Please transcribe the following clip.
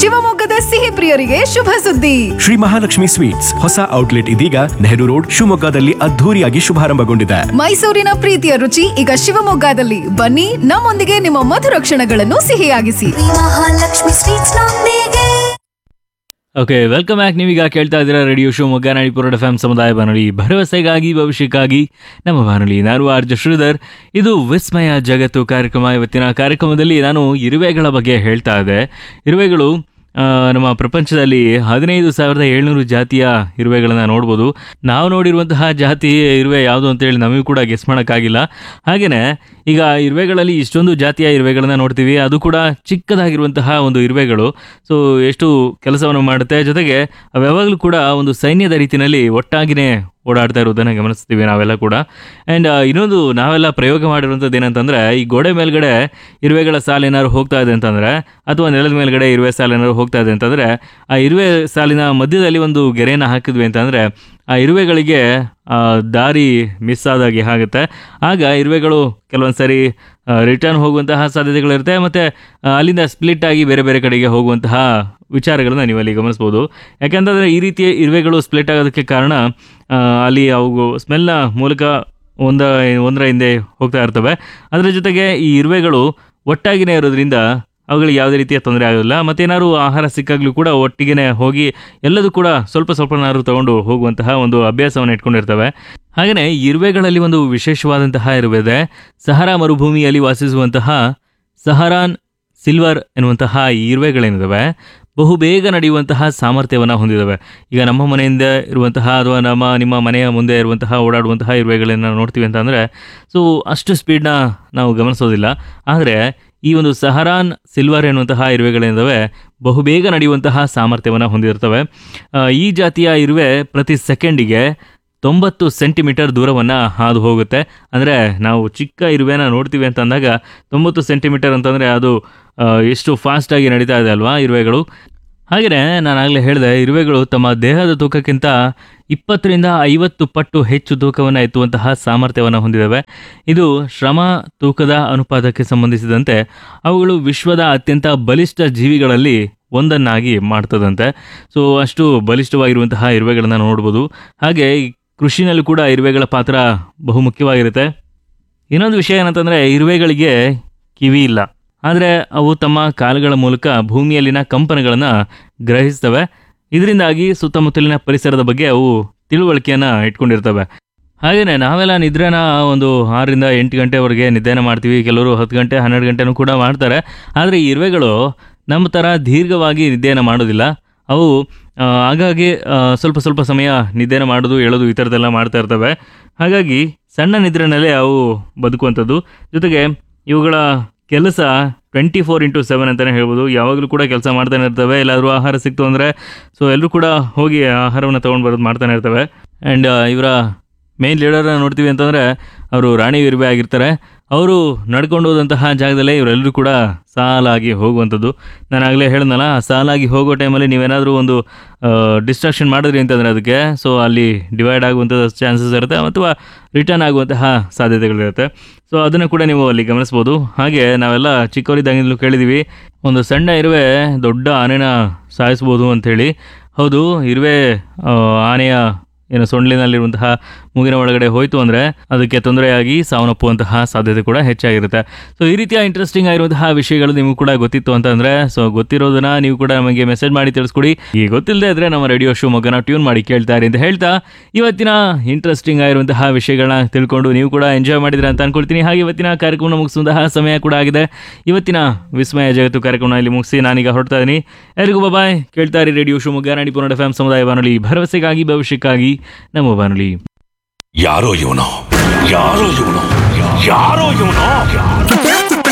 ಶಿವಮೊಗ್ಗದ ಸಿಹಿ ಪ್ರಿಯರಿಗೆ ಶುಭ ಸುದ್ದಿ ಶ್ರೀ ಮಹಾಲಕ್ಷ್ಮಿ ಸ್ವೀಟ್ಸ್ ಹೊಸ ಔಟ್ಲೆಟ್ ಇದೀಗ ನೆಹರು ರೋಡ್ ಶಿವಮೊಗ್ಗದಲ್ಲಿ ಅದ್ಧೂರಿಯಾಗಿ ಶುಭಾರಂಭಗೊಂಡಿದೆ ಮೈಸೂರಿನ ಪ್ರೀತಿಯ ರುಚಿ ಈಗ ಶಿವಮೊಗ್ಗದಲ್ಲಿ ಬನ್ನಿ ನಮ್ಮೊಂದಿಗೆ ನಿಮ್ಮ ಮಧುರ ಕ್ಷಣಗಳನ್ನು ಸಿಹಿಯಾಗಿಸಿ ಮಹಾಲಕ್ಷ್ಮಿ ಸ್ವೀಟ್ಸ್ ನೊಂದಿಗೆ ಓಕೆ ವೆಲ್ಕಮ್ ಬ್ಯಾಕ್ ನೀವೀಗ ಕೇಳ್ತಾ ಇದ್ದೀರಾ radio Shivamogga Nadipura F M ಸಮುದಾಯ ಬಾನುಲಿ ಭರವಸೆಗಾಗಿ ಭವಿಷ್ಯಕ್ಕಾಗಿ ನಮ್ಮ ಬಾನುಲಿ ನಾನು ಆರ್ಜ ಶ್ರೀಧರ್ ಇದು ವಿಸ್ಮಯ ಜಗತ್ತು ಕಾರ್ಯಕ್ರಮ ಇವತ್ತಿನ ಕಾರ್ಯಕ್ರಮದಲ್ಲಿ ನಾನು ಇರುವೆಗಳ ಬಗ್ಗೆ ಹೇಳ್ತಾ ಇದ್ದೆ ಇರುವೆಗಳು ಆ, ನಮ್ಮ ಪ್ರಪಂಚದಲ್ಲಿ ಹದಿನೈದು ಸಾವಿರದ ಏಳ್ನೂರು ಜಾತಿಯ ಇರುವೆಗಳನ್ನ ನೋಡ್ಬೋದು ನಾವು ನೋಡಿರುವಂತಹ ಜಾತಿ ಇರುವೆ ಯಾವುದು ಅಂತೇಳಿ ನಮಗೂ ಕೂಡ ಗೆಸ್ ಮಾಡೋಕ್ಕಾಗಿಲ್ಲ ಹಾಗೆಯೇ ಈಗ ಇರುವೆಗಳಲ್ಲಿ ಇಷ್ಟೊಂದು ಜಾತಿಯ ಇರುವೆಗಳನ್ನ ನೋಡ್ತೀವಿ ಅದು ಕೂಡ ಚಿಕ್ಕದಾಗಿರುವಂತಹ ಒಂದು ಇರುವೆಗಳು ಸೊ ಎಷ್ಟು ಕೆಲಸವನ್ನು ಮಾಡುತ್ತೆ ಜೊತೆಗೆ ಅವು ಯಾವಾಗಲೂ ಕೂಡ ಒಂದು ಸೈನ್ಯದ ರೀತಿಯಲ್ಲಿ ಒಟ್ಟಾಗಿನೇ ಓಡಾಡ್ತಾ ಇರೋದನ್ನು ಗಮನಿಸ್ತೀವಿ ನಾವೆಲ್ಲ ಕೂಡ ಆ್ಯಂಡ್ ಇನ್ನೊಂದು ನಾವೆಲ್ಲ ಪ್ರಯೋಗ ಮಾಡಿರುವಂಥದ್ದು ಏನಂತಂದರೆ ಈ ಗೋಡೆ ಮೇಲ್ಗಡೆ ಇರುವೆಗಳ ಸಾಲು ಏನಾದ್ರು ಹೋಗ್ತಾ ಇದೆ ಅಂತಂದರೆ ಅಥವಾ ನೆಲದ ಮೇಲ್ಗಡೆ ಇರುವೆ ಸಾಲು ಏನಾದ್ರು ಹೋಗ್ತಾ ಇದೆ ಅಂತಂದರೆ ಆ ಇರುವೆ ಸಾಲಿನ ಮಧ್ಯದಲ್ಲಿ ಒಂದು ಗೆರೆಯನ್ನು ಹಾಕಿದ್ವಿ ಅಂತಂದರೆ ಆ ಇರುವೆಗಳಿಗೆ ಆ, ದಾರಿ ಮಿಸ್ ಆದಾಗೆ ಆಗುತ್ತೆ ಆಗ ಇರುವೆಗಳು ಕೆಲವೊಂದು ಸರಿ ರಿಟರ್ನ್ ಹೋಗುವಂತಹ ಸಾಧ್ಯತೆಗಳಿರುತ್ತೆ ಮತ್ತು ಅಲ್ಲಿಂದ ಸ್ಪ್ಲಿಟ್ ಆಗಿ ಬೇರೆ ಬೇರೆ ಕಡೆಗೆ ಹೋಗುವಂತಹ ವಿಚಾರಗಳನ್ನ ನೀವು ಅಲ್ಲಿ ಗಮನಿಸ್ಬೋದು ಯಾಕೆಂತಂದರೆ ಈ ರೀತಿಯ ಇರುವೆಗಳು ಸ್ಪ್ಲಿಟ್ ಆಗೋದಕ್ಕೆ ಕಾರಣ ಆ, ಅಲ್ಲಿ ಅವು ಸ್ಮೆಲ್ನ ಮೂಲಕ ಒಂದ ಒಂದರ ಹಿಂದೆ ಹೋಗ್ತಾ ಇರ್ತವೆ ಅದರ ಜೊತೆಗೆ ಈ ಇರುವೆಗಳು ಒಟ್ಟಾಗಿನೇ ಇರೋದ್ರಿಂದ ಅವುಗಳಿಗೆ ಯಾವುದೇ ರೀತಿಯ ತೊಂದರೆ ಆಗೋದಿಲ್ಲ ಮತ್ತೇನಾದ್ರು ಆಹಾರ ಸಿಕ್ಕಾಗಲೂ ಕೂಡ ಒಟ್ಟಿಗೆ ಹೋಗಿ ಎಲ್ಲದೂ ಕೂಡ ಸ್ವಲ್ಪ ಸ್ವಲ್ಪನಾದ್ರು ತಗೊಂಡು ಹೋಗುವಂತಹ ಒಂದು ಅಭ್ಯಾಸವನ್ನು ಇಟ್ಕೊಂಡಿರ್ತವೆ ಹಾಗೆಯೇ ಇರುವೆಗಳಲ್ಲಿ ಒಂದು ವಿಶೇಷವಾದಂತಹ ಇರುವೆ ಇದೆ ಸಹರಾ ಮರುಭೂಮಿಯಲ್ಲಿ ವಾಸಿಸುವಂತಹ ಸಹರಾನ್ ಸಿಲ್ವರ್ ಎನ್ನುವಂತಹ ಈ ಇರುವೆಗಳೇನಿದಾವೆ ಬಹುಬೇಗ ನಡೆಯುವಂತಹ ಸಾಮರ್ಥ್ಯವನ್ನು ಹೊಂದಿದ್ದಾವೆ ಈಗ ನಮ್ಮ ಮನೆಯಿಂದ ಇರುವಂತಹ ಅಥವಾ ನಮ್ಮ ನಿಮ್ಮ ಮನೆಯ ಮುಂದೆ ಇರುವಂತಹ ಓಡಾಡುವಂತಹ ಇರುವೆಗಳನ್ನು ನೋಡ್ತೀವಿ ಅಂತಂದರೆ ಸೊ ಅಷ್ಟು ಸ್ಪೀಡ್ನ ನಾವು ಗಮನಿಸೋದಿಲ್ಲ ಆದರೆ ಈ ಒಂದು ಸಹರಾನ್ ಸಿಲ್ವರ್ ಎನ್ನುವಂತಹ ಇರುವೆಗಳೇನಿದಾವೆ ಬಹುಬೇಗ ನಡೆಯುವಂತಹ ಸಾಮರ್ಥ್ಯವನ್ನು ಹೊಂದಿರ್ತವೆ ಆ, ಈ ಜಾತಿಯ ಇರುವೆ ಪ್ರತಿ ಸೆಕೆಂಡಿಗೆ ತೊಂಬತ್ತು ಸೆಂಟಿಮೀಟರ್ ದೂರವನ್ನು ಹಾದು ಹೋಗುತ್ತೆ ಅಂದರೆ ನಾವು ಚಿಕ್ಕ ಇರುವೆನ ನೋಡ್ತೀವಿ ಅಂತ ಅಂದಾಗ ತೊಂಬತ್ತು ಸೆಂಟಿಮೀಟರ್ ಅಂತಂದರೆ ಅದು ಆ, ಎಷ್ಟು ಫಾಸ್ಟಾಗಿ ನಡೀತಾ ಇದೆ ಅಲ್ವಾ ಇರುವೆಗಳು ಹಾಗೆಯೇ ನಾನು ಆಗಲೇ ಹೇಳಿದೆ ಇರುವೆಗಳು ತಮ್ಮ ದೇಹದ ತೂಕಕ್ಕಿಂತ ಇಪ್ಪತ್ತರಿಂದ ಐವತ್ತು ಪಟ್ಟು ಹೆಚ್ಚು ತೂಕವನ್ನು ಎತ್ತುವಂತಹ ಸಾಮರ್ಥ್ಯವನ್ನು ಹೊಂದಿದ್ದಾವೆ ಇದು ಶ್ರಮ ತೂಕದ ಅನುಪಾತಕ್ಕೆ ಸಂಬಂಧಿಸಿದಂತೆ ಅವುಗಳು ವಿಶ್ವದ ಅತ್ಯಂತ ಬಲಿಷ್ಠ ಜೀವಿಗಳಲ್ಲಿ ಒಂದನ್ನಾಗಿ ಮಾಡ್ತದಂತೆ ಸೊ ಅಷ್ಟು ಬಲಿಷ್ಠವಾಗಿರುವಂತಹ ಇರುವೆಗಳನ್ನು ನೋಡ್ಬೋದು ಹಾಗೆ ಈ ಕೃಷಿನಲ್ಲೂ ಕೂಡ ಇರುವೆಗಳ ಪಾತ್ರ ಬಹುಮುಖ್ಯವಾಗಿರುತ್ತೆ ಇನ್ನೊಂದು ವಿಷಯ ಏನಂತಂದರೆ ಇರುವೆಗಳಿಗೆ ಕಿವಿ ಇಲ್ಲ ಆದರೆ ಅವು ತಮ್ಮ ಕಾಲುಗಳ ಮೂಲಕ ಭೂಮಿಯಲ್ಲಿನ ಕಂಪನಗಳನ್ನು ಗ್ರಹಿಸ್ತವೆ ಇದರಿಂದಾಗಿ ಸುತ್ತಮುತ್ತಲಿನ ಪರಿಸರದ ಬಗ್ಗೆ ಅವು ತಿಳುವಳಿಕೆಯನ್ನು ಇಟ್ಕೊಂಡಿರ್ತವೆ ಹಾಗೆಯೇ ನಾವೆಲ್ಲ ನಿದ್ರೆನ ಒಂದು ಆರರಿಂದ ಎಂಟು ಗಂಟೆವರೆಗೆ ನಿದ್ದೆನ ಮಾಡ್ತೀವಿ ಕೆಲವರು ಹತ್ತು ಗಂಟೆ ಹನ್ನೆರಡು ಗಂಟೆನೂ ಕೂಡ ಮಾಡ್ತಾರೆ ಆದರೆ ಈ ಇರುವೆಗಳು ನಮ್ಮ ಥರ ದೀರ್ಘವಾಗಿ ನಿದ್ದೆಯನ್ನು ಮಾಡೋದಿಲ್ಲ ಅವು ಆ, ಆಗಾಗ್ಗೆ ಆ, ಸ್ವಲ್ಪ ಸ್ವಲ್ಪ ಸಮಯ ನಿದ್ದೆನ ಮಾಡೋದು ಹೇಳೋದು ಈ ಥರದ್ದೆಲ್ಲ ಮಾಡ್ತಾ ಇರ್ತವೆ ಹಾಗಾಗಿ ಸಣ್ಣ ನಿದ್ರೆನಲ್ಲೇ ಅವು ಬದುಕುವಂಥದ್ದು ಜೊತೆಗೆ ಇವುಗಳ ಕೆಲಸ ಟ್ವೆಂಟಿ ಫೋರ್ ಇಂಟು ಸೆವೆನ್ ಅಂತಲೇ ಹೇಳ್ಬೋದು ಯಾವಾಗಲೂ ಕೂಡ ಕೆಲಸ ಮಾಡ್ತಾನೆ ಇರ್ತವೆ ಎಲ್ಲಾದರೂ ಆಹಾರ ಸಿಕ್ತು ಅಂದರೆ ಸೊ ಎಲ್ಲರೂ ಕೂಡ ಹೋಗಿ ಆಹಾರವನ್ನು ತೊಗೊಂಡು ಬರೋದು ಮಾಡ್ತಾನೆ ಇರ್ತವೆ ಆ್ಯಂಡ್ ಇವರ ಮೇನ್ ಲೀಡರ್ನ ನೋಡ್ತೀವಿ ಅಂತಂದರೆ ಅವರು ರಾಣಿ ಇರುವೆ ಆಗಿರ್ತಾರೆ ಅವರು ನಡ್ಕೊಂಡು ಹೋದಂತಹ ಜಾಗದಲ್ಲೇ ಇವರೆಲ್ಲರೂ ಕೂಡ ಸಾಲಾಗಿ ಹೋಗುವಂಥದ್ದು ನಾನು ಆಗಲೇ ಹೇಳಿದ್ನಲ್ಲ ಆ ಸಾಲಾಗಿ ಹೋಗೋ ಟೈಮಲ್ಲಿ ನೀವೇನಾದರೂ ಒಂದು ಡಿಸ್ಟ್ರಾಕ್ಷನ್ ಮಾಡಿದ್ರಿ ಅಂತಂದರೆ ಅದಕ್ಕೆ ಸೊ ಅಲ್ಲಿ ಡಿವೈಡ್ ಆಗುವಂಥ ಚಾನ್ಸಸ್ ಇರುತ್ತೆ ಅಥವಾ ರಿಟರ್ನ್ ಆಗುವಂತಹ ಸಾಧ್ಯತೆಗಳಿರುತ್ತೆ ಸೊ ಅದನ್ನು ಕೂಡ ನೀವು ಅಲ್ಲಿ ಗಮನಿಸ್ಬೋದು ಹಾಗೆ ನಾವೆಲ್ಲ ಚಿಕ್ಕವರಿದ್ದಾಗಿಂದಲೂ ಕೇಳಿದ್ದೀವಿ ಒಂದು ಸಣ್ಣ ಇರುವೆ ದೊಡ್ಡ ಆನೆನ ಸಾಯಿಸ್ಬೋದು ಅಂಥೇಳಿ ಹೌದು ಇರುವೆ ಆ, ಆನೆಯ ಏನು ಸೊಂಡ್ಲಿನಲ್ಲಿರುವಂತಹ ಮೂಗಿನ ಒಳಗಡೆ ಹೋಯಿತು ಅಂದರೆ ಅದಕ್ಕೆ ತೊಂದರೆಯಾಗಿ ಸಾವನ್ನಪ್ಪುವಂತಹ ಸಾಧ್ಯತೆ ಕೂಡ ಹೆಚ್ಚಾಗಿರುತ್ತೆ ಸೊ ಈ ರೀತಿಯ ಇಂಟ್ರೆಸ್ಟಿಂಗ್ ಆಗಿರುವಂತಹ ವಿಷಯಗಳು ನಿಮಗೂ ಕೂಡ ಗೊತ್ತಿತ್ತು ಅಂತಂದರೆ ಸೊ ಗೊತ್ತಿರೋದನ್ನ ನೀವು ಕೂಡ ನಮಗೆ ಮೆಸೇಜ್ ಮಾಡಿ ತಿಳಿಸ್ಕೊಡಿ ಈ ಗೊತ್ತಿಲ್ಲದೆ ಇದ್ರೆ ನಮ್ಮ ರೇಡಿಯೋ ಶೋ ಮಗನ ಟ್ಯೂನ್ ಮಾಡಿ ಕೇಳ್ತಾ ಇರಿ ಅಂತ ಹೇಳ್ತಾ ಇವತ್ತಿನ ಇಂಟ್ರೆಸ್ಟಿಂಗ್ ಆಗಿರುವಂತಹ ವಿಷಯಗಳನ್ನ ತಿಳ್ಕೊಂಡು ನೀವು ಕೂಡ ಎಂಜಾಯ್ ಮಾಡಿದ್ರೆ ಅಂತ ಅನ್ಕೊಳ್ತೀನಿ ಹಾಗೆ ಇವತ್ತಿನ ಕಾರ್ಯಕ್ರಮ ಮುಗಿಸುವಂತಹ ಸಮಯ ಕೂಡ ಆಗಿದೆ ಇವತ್ತಿನ ವಿಸ್ಮಯ ಜಗತ್ತು ಕಾರ್ಯಕ್ರಮ ಇಲ್ಲಿ ಮುಗಿಸಿ ನಾನೀಗ ಹೊರಡ್ತಾ ಇದ್ದೀನಿ ಎಲ್ರಿಗೂ ಬಾಯ್ ಕೇಳ್ತಾ ಇರಿ radio Shivamogga Nadipura F M ಸಮುದಾಯ ಬಾನುಲಿ ಭರವಸೆಗಾಗಿ ಭವಿಷ್ಯಕ್ಕಾಗಿ ನಮ್ಮ ಬಾನುಲಿ ಯಾರೋ ಇವನು ಯಾರೋ ಇವನು ಯಾರೋ ಇವನು